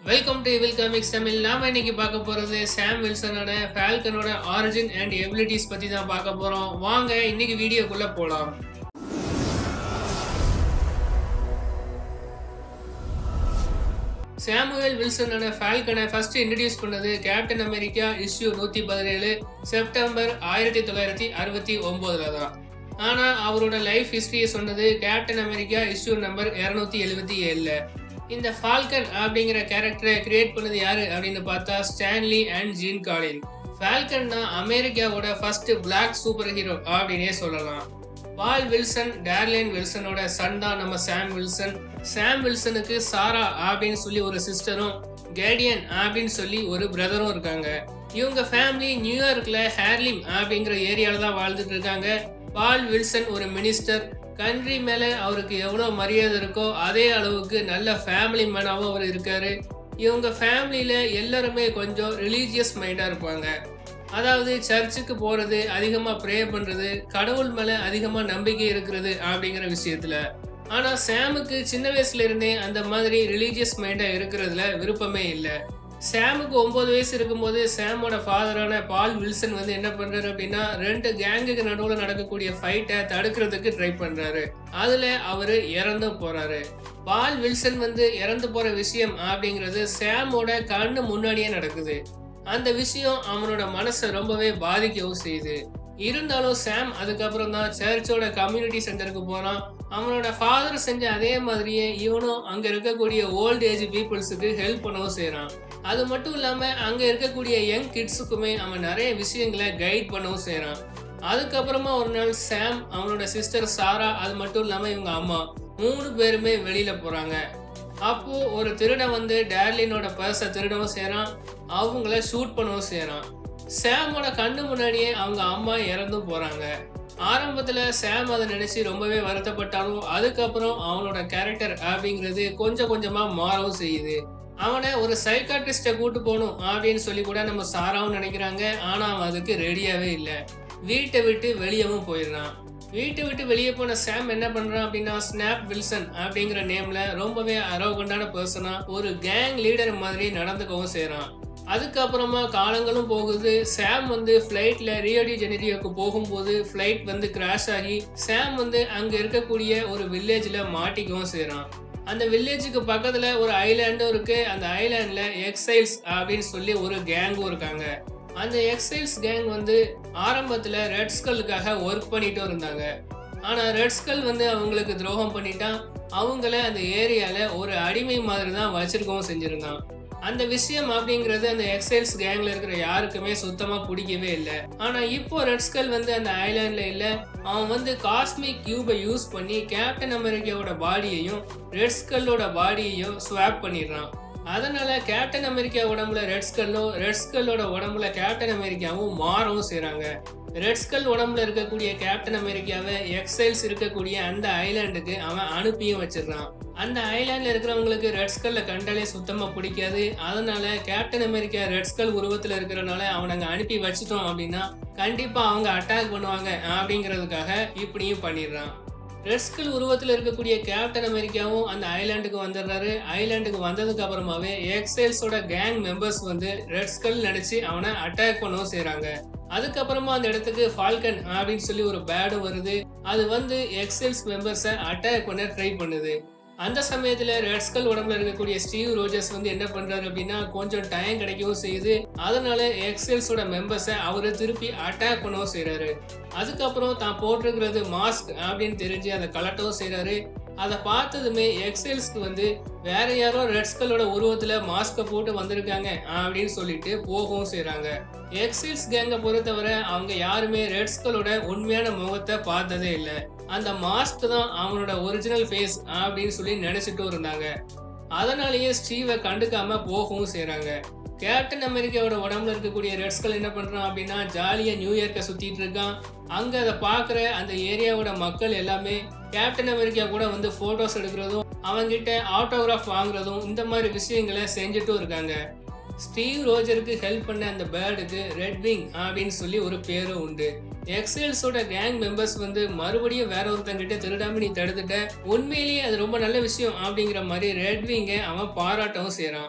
welcome to Will comics Tamil நாம இன்னைக்கு பார்க்க போறது சாம் வில்சனோட ஃபால்கனோட ஆரிஜின் அண்ட் எபிலிட்டிஸ் பத்தி தான் பார்க்க போறோம் வாங்க இன்னைக்கு வீடியோக்குள்ள போலாம் சாமுவேல் வில்சனோட ஃபால்கனை ஃபர்ஸ்ட் இன்ட்ரடியூஸ் பண்ணது கேப்டன் அமெரிக்கா இஷ்யூ நூத்தி பதினேழு செப்டம்பர் ஆயிரத்தி தொள்ளாயிரத்தி அறுபத்தி ஒன்பதுல தான் ஆனா அவரோட லைஃப் ஹிஸ்டரியை சொன்னது கேப்டன் அமெரிக்கா இஷ்யூ நம்பர் இருநூத்தி எழுபத்தி ஏழுல இந்த ஃபால்கன் அப்படிங்கிற கேரக்டரை கிரியேட் பண்ணது யாரு அப்படின்னு பார்த்தா Stanley and Gene Colan Falcon தான் அமெரிக்காவோட ஃபர்ஸ்ட் பிளாக் சூப்பர் ஹீரோ அப்படின்னே சொல்லலாம் பால் வில்சன் டேர்லின் வில்சனோட சன் தான் நம்ம சாம் வில்சன் சாம் வில்சனுக்கு சாரா அப்படின்னு சொல்லி ஒரு சிஸ்டரும் கேடியன் அப்படின்னு சொல்லி ஒரு பிரதரும் இருக்காங்க இவங்க ஃபேமிலி நியூயார்க்ல ஹேர்லிம் அப்படிங்கிற ஏரியால தான் வாழ்ந்துட்டு இருக்காங்க பால் வில்சன் ஒரு மினிஸ்டர் கண்ட்ரி மேல அவருக்கு எவ்வளவு மரியாதை இருக்கோ அதே அளவுக்கு நல்ல ஃபேமிலி மேனாவும் அவர் இருக்காரு இவங்க ஃபேமிலியில எல்லாருமே கொஞ்சம் ரிலீஜியஸ் மைண்டா இருப்பாங்க அதாவது சர்ச்சுக்கு போறது அதிகமா ப்ரே பண்றது கடவுள் மேல அதிகமா நம்பிக்கை இருக்கிறது அப்படிங்கிற விஷயத்துல ஆனா சாமுக்கு சின்ன வயசுல இருந்தே அந்த மாதிரி ரிலீஜியஸ் மைண்டா இருக்கிறதுல விருப்பமே இல்லை சாமுக்கு ஒன்பது வயசு இருக்கும்போது சாமோட ஃபாதரான பால் வில்சன் வந்து என்ன பண்றாரு அப்படின்னா ரெண்டு கேங்குக்கு நடுவில் நடக்கக்கூடிய ஃபைட்டை தடுக்கிறதுக்கு ட்ரை பண்றாரு அதுல அவரு இறந்தும் போறாரு பால் வில்சன் வந்து இறந்து போற விஷயம் அப்படிங்கிறது சாமோட கண்ணு முன்னாடியே நடக்குது அந்த விஷயம் அவனோட மனசை ரொம்பவே பாதிக்கவும் செய்யுது இருந்தாலும் சாம் அதுக்கப்புறம் தான் சர்ச்சோட கம்யூனிட்டி சென்டருக்கு போறான் அவனோட ஃபாதர் செஞ்ச அதே மாதிரியே இவனும் அங்க இருக்கக்கூடிய ஓல்ட் ஏஜ் பீப்புள்ஸுக்கு ஹெல்ப் பண்ணவும் செய்றான் அது மட்டும் இல்லாம அங்க இருக்கக்கூடிய யங் கிட்ஸுக்குமே அவன் நிறைய விஷயங்களை கைட் பண்ணவும் செய்றான் அதுக்கப்புறமா ஒரு நாள் சாம் அவனோட சிஸ்டர் சாரா அது மட்டும் இல்லாம இவங்க அம்மா மூணு பேருமே வெளியில போறாங்க அப்போ ஒரு திருடன் வந்து டேர்லினோட பர்ஸை திருடவும் செய்றான் அவங்கள ஷூட் பண்ணவும் செய்றான் சாமோட கண்ணு முன்னாடியே அவங்க அம்மா இறந்தும் போறாங்க ஆரம்பத்துல சாம் அதை நினைச்சு ரொம்பவே வருத்தப்பட்டாலும் அதுக்கப்புறம் அவனோட கேரக்டர் அப்படிங்கிறது கொஞ்சம் கொஞ்சமா மாறவும் செய்யுது அவனை ஒரு சைக்காட்ரிஸ்ட கூட்டு போகணும் அப்படின்னு சொல்லி கூட நம்ம சாராவும் நினைக்கிறாங்க ஆனா அவன் அதுக்கு ரெடியாவே இல்லை வீட்டை விட்டு வெளியவும் போயிடுறான் வீட்டை விட்டு வெளியே போன சாம் என்ன பண்றான் அப்படின்னா ஸ்னாப் வில்சன் அப்படிங்கிற நேம்ல ரொம்பவே அரவகண்டான பர்சனா ஒரு கேங் லீடர் மாதிரி நடந்துக்கவும் செய்றான் அதுக்கப்புறமா காலங்களும் போகுது சாம் வந்து ஃப்ளைட்ல ரியோடி ஜெனரியோக்கு போகும்போது ஃப்ளைட் வந்து கிராஷ் ஆகி சாம் வந்து அங்க இருக்கக்கூடிய ஒரு வில்லேஜ்ல மாட்டிக்கவும் செய்றான் அந்த வில்லேஜுக்கு பக்கத்துல ஒரு ஐலாண்டும் இருக்கு அந்த ஐலாண்ட்ல எக்ஸைல்ஸ் அப்படின்னு சொல்லி ஒரு கேங்கும் இருக்காங்க அந்த எக்ஸைல்ஸ் கேங் வந்து ஆரம்பத்துல ரெட் ஸ்கல்லுக்காக ஒர்க் பண்ணிட்டு இருந்தாங்க ஆனா ரெட் ஸ்கல் வந்து அவங்களுக்கு துரோகம் பண்ணிட்டான் அவங்கள அந்த ஏரியால ஒரு அடிமை மாதிரி தான் வச்சிருக்கவும் செஞ்சிருந்தான் அந்த விஷயம் அப்படிங்கிறது அந்த எக்ஸைல்ஸ் கேங்ல இருக்கிற யாருக்குமே சுத்தமா பிடிக்கவே இல்லை ஆனா இப்போ ரெட் ஸ்கல் வந்து அந்த ஐலாண்ட்ல இல்ல அவன் வந்து காஸ்மிக் கியூபை யூஸ் பண்ணி கேப்டன் அமெரிக்காவோட பாடியையும் ரெட் ஸ்கல்லோட பாடியையும் ஸ்வாப் பண்ணிடுறான் அதனால கேப்டன் அமெரிக்கா உடம்புல ரெட் ஸ்கல்லும் ரெட் ஸ்கல்லோட உடம்புல கேப்டன் அமெரிக்காவும் மாறவும் செய்றாங்க ரெட் ஸ்கல் உடம்புல இருக்கக்கூடிய கேப்டன் அமெரிக்காவை எக்ஸைல்ஸ் இருக்கக்கூடிய அந்த ஐலாண்டுக்கு அவன் அனுப்பியும் வச்சிடுறான் அந்த ஐலாண்ட்ல இருக்கிறவங்களுக்கு ரெட் ஸ்கல்ல கண்டாலே சுத்தமா பிடிக்காது அதனால கேப்டன் அமெரிக்கா ரெட் ஸ்கல் உருவத்துல இருக்கிறனால அவனை அங்க அனுப்பி வச்சிட்டோம் அப்படின்னா கண்டிப்பா அவங்க அட்டாக் பண்ணுவாங்க அப்படிங்கிறதுக்காக இப்படியும் பண்ணிடுறான் ரெட் ஸ்கல் உருவத்தில் இருக்கக்கூடிய கேப்டன் அமெரிக்காவும் அந்த ஐலாண்டுக்கு வந்துடுறாரு ஐலாண்டுக்கு வந்ததுக்கு அப்புறமாவே எக்ஸைல்ஸோட கேங் மெம்பர்ஸ் வந்து ரெட் ஸ்கல் நினைச்சு அவனை அட்டாக் பண்ணவும் செய்றாங்க அதுக்கப்புறமா அந்த இடத்துக்கு ஃபால்கன் அப்படின்னு சொல்லி ஒரு பேடும் வருது அது வந்து எக்ஸைல்ஸ் மெம்பர்ஸை அட்டாக் பண்ண ட்ரை பண்ணுது அந்த சமயத்துல ரெட் ஸ்கல் உடம்புல இருக்கக்கூடிய ஸ்டீவ் ரோஜர்ஸ் வந்து என்ன பண்றாரு அப்படின்னா கொஞ்சம் டைம் கிடைக்கவும் செய்யுது அதனால எக்ஸைல்ஸோட மெம்பர்ஸை அவரு திருப்பி அட்டாக் பண்ணவும் செய்றாரு அதுக்கப்புறம் தான் போட்டிருக்கிறது மாஸ்க் அப்படின்னு தெரிஞ்சு அதை கலட்டவும் செய்றாரு அதை பார்த்ததுமே எக்ஸைல்ஸ்க்கு வந்து வேற யாரோ ரெட் ஸ்கல்லோட உருவத்துல மாஸ்கை போட்டு வந்திருக்காங்க அப்படின்னு சொல்லிட்டு போகவும் செய்றாங்க எக்ஸைல்ஸ் கேங்கை பொறுத்தவரை அவங்க யாருமே ரெட் ஸ்கல்லோட உண்மையான முகத்தை பார்த்ததே இல்லை அந்த மாஸ்க் தான் அவனோட ஒரிஜினல் ஃபேஸ் அப்படின்னு சொல்லி நினைச்சிட்டும் இருந்தாங்க அதனாலேயே ஸ்டீவை கண்டுக்காம போகவும் செய்றாங்க கேப்டன் அமெரிக்காவோட உடம்புல இருக்கக்கூடிய ரெட்ஸ்கள் என்ன பண்றான் அப்படின்னா ஜாலியா நியூ இயர்க்கை சுத்திட்டு இருக்கான் அங்க அதை பாக்குற அந்த ஏரியாவோட மக்கள் எல்லாமே கேப்டன் அமெரிக்கா கூட வந்து போட்டோஸ் எடுக்கிறதும் அவங்கிட்ட ஆட்டோகிராஃப் வாங்குறதும் இந்த மாதிரி விஷயங்களை செஞ்சுட்டும் இருக்காங்க ஸ்டீவ் ரோஜருக்கு ஹெல்ப் பண்ண அந்த பேர்டுக்கு ரெட் விங் அப்படின்னு சொல்லி ஒரு பேரும் உண்டு எக்ஸைல்ஸோட கேங் மெம்பர்ஸ் வந்து மறுபடியும் வேற ஒருத்தங்கிட்ட திருடாம நீ தடுத்துட்ட உண்மையிலேயே அது ரொம்ப நல்ல விஷயம் அப்படிங்கிற மாதிரி ரெட் விங்கை அவன் பாராட்டவும் செய்றான்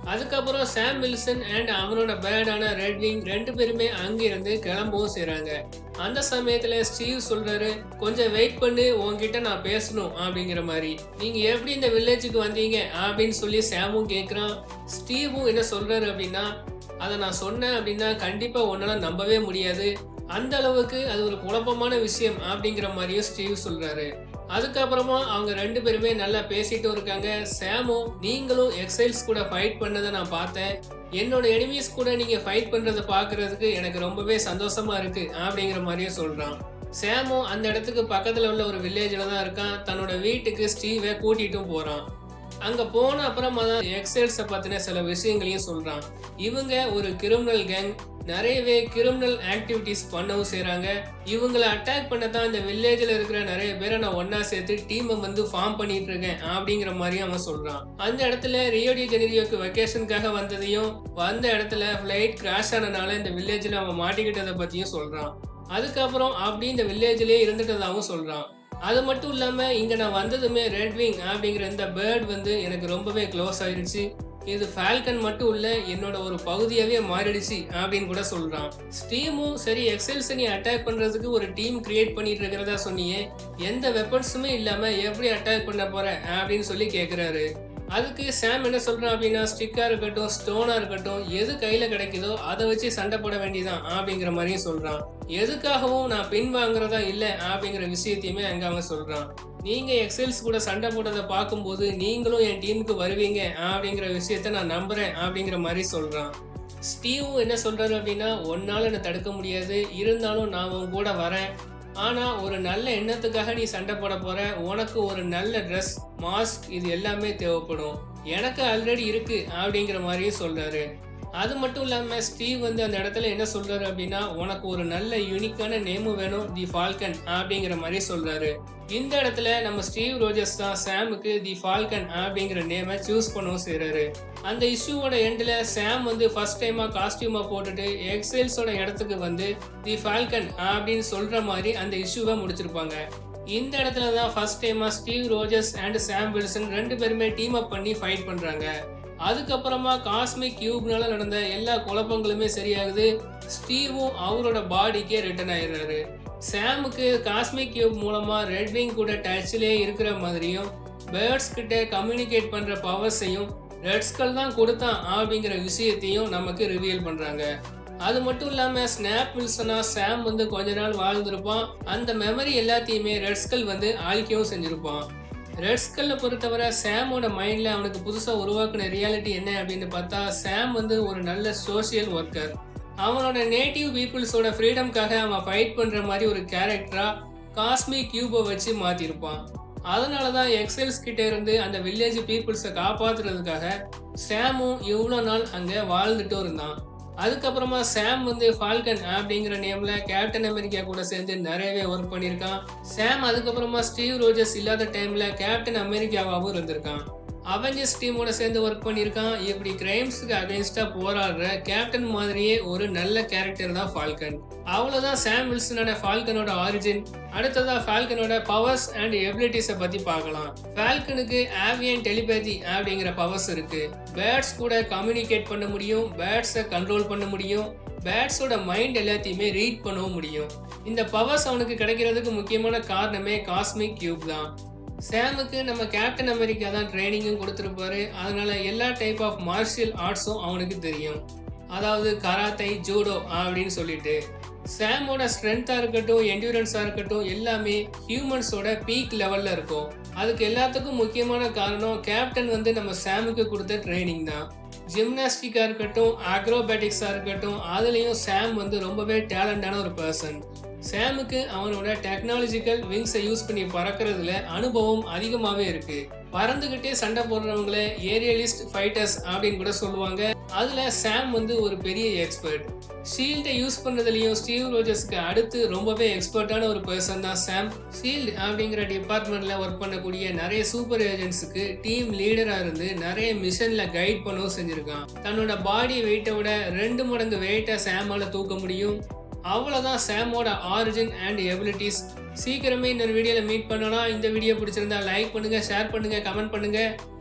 அதுக்கப்புறம் சாம் வில்சன் அண்ட் அவனோட பேடான ரெட் விங் ரெண்டு பேருமே அங்கிருந்து கிளம்பவும் செய்றாங்க அந்த சமயத்துல ஸ்டீவ் சொல்றாரு கொஞ்சம் வெயிட் பண்ணு உன்கிட்ட நான் பேசணும் அப்படிங்கிற மாதிரி நீங்க எப்படி இந்த வில்லேஜுக்கு வந்தீங்க அப்படின்னு சொல்லி சாமும் கேக்குறான் ஸ்டீவும் என்ன சொல்றாரு அப்படின்னா அதை நான் சொன்னேன் அப்படின்னா கண்டிப்பா உன்னால நம்பவே முடியாது அந்த அளவுக்கு அது ஒரு குழப்பமான விஷயம் அப்படிங்கிற மாதிரியும் ஸ்டீவ் சொல்றாரு அதுக்கப்புறமா அவங்க ரெண்டு பேருமே நல்லா பேசிட்டும் இருக்காங்க சாமும் நீங்களும் எக்ஸைல்ஸ் கூட ஃபைட் பண்ணதை நான் பார்த்தேன் என்னோட எனிமீஸ் கூட நீங்க ஃபைட் பண்றதை பார்க்கிறதுக்கு எனக்கு ரொம்பவே சந்தோஷமா இருக்கு அப்படிங்கிற மாதிரியும் சொல்றான் சாமும் அந்த இடத்துக்கு பக்கத்துல உள்ள ஒரு வில்லேஜில் தான் இருக்கான் தன்னோட வீட்டுக்கு ஸ்டீவை கூட்டிட்டும் போறான் அங்க போன அப்புறமா தான் எக்ஸைல்ஸை பத்தின சில விஷயங்களையும் சொல்றான் இவங்க ஒரு கிரிமினல் கேங் நிறையவே கிரிமினல் ஆக்டிவிட்டிஸ் பண்ணவும் செய்றாங்க இவங்களை அட்டாக் பண்ண தான் இந்த வில்லேஜில் இருக்கிற நிறைய பேரை நான் ஒண்ணா சேர்த்து டீமை வந்து ஃபார்ம் பண்ணிட்டு இருக்கேன் அப்படிங்கிற மாதிரியும் அவன் சொல்றான் அந்த இடத்துல ரியோடி ஜெனிரியோக்கு வெக்கேஷனுக்காக வந்ததையும் வந்த இடத்துல ஃப்ளைட் கிராஷ் ஆனனால இந்த வில்லேஜில் அவன் மாட்டிக்கிட்டதை பத்தியும் சொல்றான் அதுக்கப்புறம் அப்படி இந்த வில்லேஜ்லயே இருந்துட்டதாகவும் சொல்றான் அது மட்டும் இல்லாம இங்க நான் வந்ததுமே ரெட் விங் அப்படிங்கிற இந்த பேர்ட் வந்து எனக்கு ரொம்பவே க்ளோஸ் ஆயிடுச்சு இது ஃபால்கன் மட்டும் இல்ல என்னோட ஒரு பகுதியாவே மாறிடுச்சு அப்படின்னு கூட சொல்றான் ஸ்டீமும் சரி எக்ஸல்ஸ் நீ அட்டாக் பண்றதுக்கு ஒரு டீம் கிரியேட் பண்ணிட்டு இருக்கிறதா சொன்னியே எந்த வெப்பன்ஸுமே இல்லாம எப்படி அட்டாக் பண்ண போற அப்படின்னு சொல்லி கேக்குறாரு அதுக்கு சாம் என்ன சொல்றான் அப்படின்னா ஸ்டிக்கா இருக்கட்டும் ஸ்டோனா இருக்கட்டும் எது கையில கிடைக்குதோ அதை வச்சு சண்டை போட வேண்டியதான் அப்படிங்கிற மாதிரியும் சொல்றான் எதுக்காகவும் நான் பின் வாங்குறதா இல்லை அப்படிங்கிற விஷயத்தையுமே அங்க அவன் சொல்றான் நீங்க எக்ஸல்ஸ் கூட சண்டை போட்டதை பார்க்கும்போது நீங்களும் என் டீமுக்கு வருவீங்க அப்படிங்கிற விஷயத்த நான் நம்புறேன் அப்படிங்கிற மாதிரி சொல்றான் ஸ்டீவும் என்ன சொல்றாரு அப்படின்னா ஒன்னால என்னை தடுக்க முடியாது இருந்தாலும் நான் உன் கூட வரேன் ஆனா ஒரு நல்ல எண்ணத்துக்காக நீ சண்டை போட போற உனக்கு ஒரு நல்ல ட்ரெஸ் மாஸ்க் இது எல்லாமே தேவைப்படும் எனக்கு ஆல்ரெடி இருக்கு அப்படிங்கிற மாதிரியும் சொல்றாரு அது மட்டும் இல்லாம ஸ்டீவ் வந்து அந்த இடத்துல என்ன சொல்றாரு அப்படின்னா உனக்கு ஒரு நல்ல யூனிக்கான நேமும் வேணும் தி ஃபால்கன் அப்படிங்கிற மாதிரி சொல்றாரு இந்த இடத்துல நம்ம ஸ்டீவ் ரோஜர்ஸ் தான் சாமுக்கு தி ஃபால்கன் அப்படிங்கிற நேமை சூஸ் பண்ணவும் செய்றாரு அந்த இஷ்யூவோட எண்டில் சாம் வந்து ஃபர்ஸ்ட் டைமாக காஸ்டியூமை போட்டுட்டு எக்ஸைல்ஸோட இடத்துக்கு வந்து தி ஃபால்கன் அப்படின்னு சொல்கிற மாதிரி அந்த இஷ்யூவை முடிச்சிருப்பாங்க இந்த இடத்துல தான் ஃபர்ஸ்ட் டைமாக Steve Rogers and Sam Wilson ரெண்டு பேருமே டீம் அப் பண்ணி ஃபைட் பண்ணுறாங்க அதுக்கப்புறமா காஸ்மிக் கியூப்னால நடந்த எல்லா குழப்பங்களுமே சரியாகுது ஸ்டீவும் அவரோட பாடிக்கே ரிட்டர்ன் ஆயிடுறாரு சாமுக்கு காஸ்மிக் கியூப் மூலமா ரெட் விங் கூட டச்லேயே இருக்கிற மாதிரியும் பேர்ட்ஸ் கிட்ட கம்யூனிகேட் பண்ற பவர்ஸையும் ரெட் ஸ்கல் தான் கொடுத்தான் அப்படிங்கிற விஷயத்தையும் நமக்கு ரிவீல் பண்றாங்க அது மட்டும் இல்லாம ஸ்னாப் வில்சனா சாம் வந்து கொஞ்ச நாள் வாழ்ந்திருப்பான் அந்த மெமரி எல்லாத்தையுமே ரெட் ஸ்கல் வந்து அழிக்கவும் செஞ்சிருப்பான் ரெட் ஸ்கல்ல பொறுத்தவரை சாமோட மைண்ட்ல அவனுக்கு புதுசா உருவாக்குன ரியாலிட்டி என்ன அப்படின்னு பார்த்தா சாம் வந்து ஒரு நல்ல சோஷியல் ஒர்க்கர் அவனோட நேட்டிவ் பீப்புள்ஸோட ஃப்ரீடம்காக அவன் ஃபைட் பண்ற மாதிரி ஒரு கேரக்டரா காஸ்மிக் கியூபை வச்சு மாத்திருப்பான் அதனால தான் எக்ஸல்ஸ் கிட்ட இருந்து அந்த வில்லேஜ் பீப்புள்ஸை காப்பாத்துறதுக்காக சாமும் இவ்வளோ நாள் அங்கே வாழ்ந்துட்டும் இருந்தான் அதுக்கப்புறமா சாம் வந்து ஃபால்கன் அப்படிங்கிற நேம்ல கேப்டன் அமெரிக்கா கூட சேர்ந்து நிறையவே ஒர்க் பண்ணியிருக்கான் சாம் அதுக்கப்புறமா ஸ்டீவ் ரோஜர்ஸ் இல்லாத டைம்ல கேப்டன் அமெரிக்காவாகவும் இருந்திருக்கான் அவெஞ்சர்ஸ் டீமோட சேர்ந்து ஒர்க் பண்ணியிருக்கான் இப்படி கிரைம்ஸுக்கு அகைன்ஸ்டா போராடுற கேப்டன் மாதிரியே ஒரு நல்ல கேரக்டர் தான் ஃபால்கன் அவ்வளோதான் சாம் வில்சனோட ஃபால்கனோட ஆரிஜின் அடுத்ததா ஃபால்கனோட பவர்ஸ் அண்ட் எபிலிட்டிஸை பத்தி பார்க்கலாம் ஃபால்கனுக்கு ஆவியன் டெலிபதி அப்படிங்கிற பவர்ஸ் இருக்கு பேர்ட்ஸ் கூட கம்யூனிகேட் பண்ண முடியும் பேர்ட்ஸை கண்ட்ரோல் பண்ண முடியும் பேட்ஸோட மைண்ட் எல்லாத்தையுமே ரீட் பண்ணவும் முடியும் இந்த பவர்ஸ் அவனுக்கு கிடைக்கிறதுக்கு முக்கியமான காரணமே காஸ்மிக் கியூப் தான் சாமுக்கு நம்ம கேப்டன் அமெரிக்கா தான் ட்ரைனிங்கும் கொடுத்துருப்பாரு அதனால எல்லா டைப் ஆஃப் மார்ஷியல் ஆர்ட்ஸும் அவனுக்கு தெரியும் அதாவது கராத்தை ஜூடோ அப்படின்னு சொல்லிட்டு சாமோட ஸ்ட்ரென்த்தாக இருக்கட்டும் என்டூரன்ஸாக இருக்கட்டும் எல்லாமே ஹியூமன்ஸோட பீக் லெவலில் இருக்கும் அதுக்கு எல்லாத்துக்கும் முக்கியமான காரணம் கேப்டன் வந்து நம்ம சாமுக்கு கொடுத்த ட்ரைனிங் தான் ஜிம்னாஸ்டிக்காக இருக்கட்டும் அக்ரோபேட்டிக்ஸாக இருக்கட்டும் அதுலேயும் சாம் வந்து ரொம்பவே டேலண்டான ஒரு பர்சன் சாமுக்கு அவனோட டெக்னாலஜிக்கல் விங்ஸை யூஸ் பண்ணி பறக்கிறதுல அனுபவம் அதிகமாகவே இருக்கு பறந்துகிட்டே சண்டை போடுறவங்கள ஏரியலிஸ்ட் ஃபைட்டர்ஸ் அப்படின்னு கூட சொல்லுவாங்க அதுல சாம் வந்து ஒரு பெரிய எக்ஸ்பர்ட் ஷீல்டை யூஸ் பண்ணதுலயும் ஸ்டீவ் ரோஜர்ஸ்க்கு அடுத்து ரொம்பவே எக்ஸ்பர்ட்டான ஒரு பர்சன் தான் சாம் ஷீல்டு அப்படிங்கிற டிபார்ட்மெண்ட்ல ஒர்க் பண்ணக்கூடிய நிறைய சூப்பர் ஏஜென்ட்ஸுக்கு டீம் லீடரா இருந்து நிறைய மிஷன்ல கைட் பண்ணவும் செஞ்சிருக்கான் தன்னோட பாடி வெயிட்டை விட ரெண்டு மடங்கு வெயிட்டை சாமால தூக்க முடியும் அவ்வளோதான் சாமோட ஆரிஜின் அண்ட் எபிலிட்டிஸ் சீக்கிரமே இன்னொரு வீடியோவில் மீட் பண்ணலாம் இந்த வீடியோ பிடிச்சிருந்தா லைக் பண்ணுங்க ஷேர் பண்ணுங்க கமெண்ட் பண்ணுங்க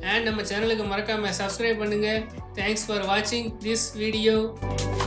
அண்ட் நம்ம சேனலுக்கு மறக்காமல் சப்ஸ்கிரைப் பண்ணுங்கள் தேங்க்ஸ் ஃபார் வாட்சிங் திஸ் வீடியோ